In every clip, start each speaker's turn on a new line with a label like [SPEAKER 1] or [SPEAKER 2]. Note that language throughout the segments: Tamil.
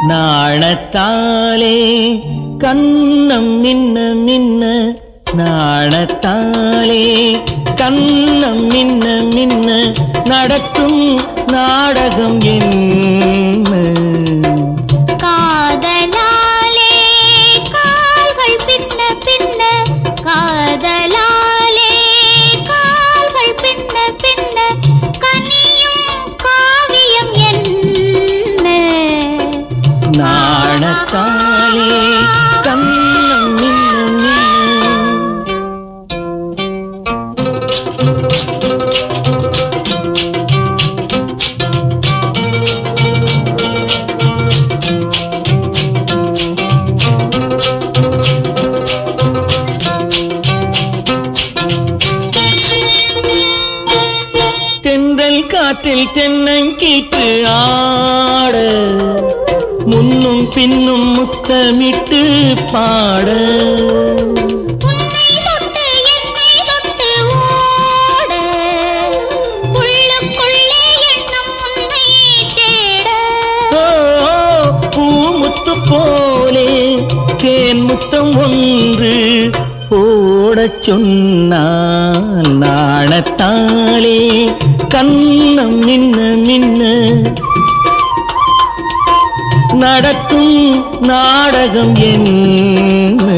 [SPEAKER 1] நாணத்தாலே கண்ணம் மின்ன மின்ன நாணத்தாலே கண்ணம் மின்ன மின்ன நடக்கும் நாடகம் என்ன
[SPEAKER 2] காதலாலே கால்கள் பின்ன பின்ன காதலாலே கால்கள் பின்ன பின்ன கனியும் காவியம் என்ன
[SPEAKER 1] நாணத்தாலே கண்ணம் மின்ன மின்ன தென்றல் காற்றில் தென்னங்கீற்று ஆட முன்னும் பின்னும் முத்தமிட்டு பாட
[SPEAKER 2] உன்னை தொட்டு என்னை தொட்டு ஓட உள்ளுக்குள்ளே எண்ணம் உன்னை தேட
[SPEAKER 1] ஓ, பூமுத்து போலே தேன் முத்தம் ஒன்று போடச் சொன்னால் நாணத்தாலே கண்ணம் மின்ன மின்ன நடக்கும் நாடகம் என்ன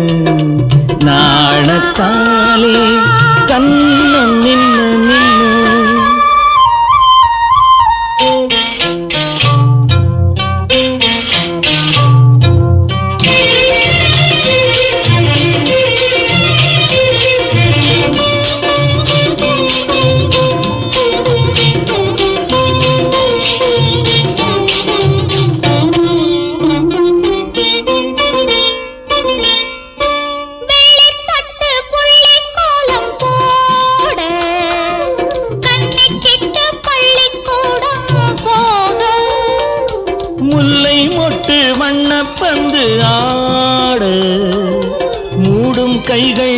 [SPEAKER 1] நாணத்தாலே கண்ணம் மின்ன மின்ன
[SPEAKER 2] வெள்ளிப்பட்டு புள்ளிக் கோலம் போட, கன்னிச்சிட்டு பள்ளிக்கூடம் போக.
[SPEAKER 1] முல்லை மொட்டு வண்ணப்பந்து ஆட மூடும் கைகள்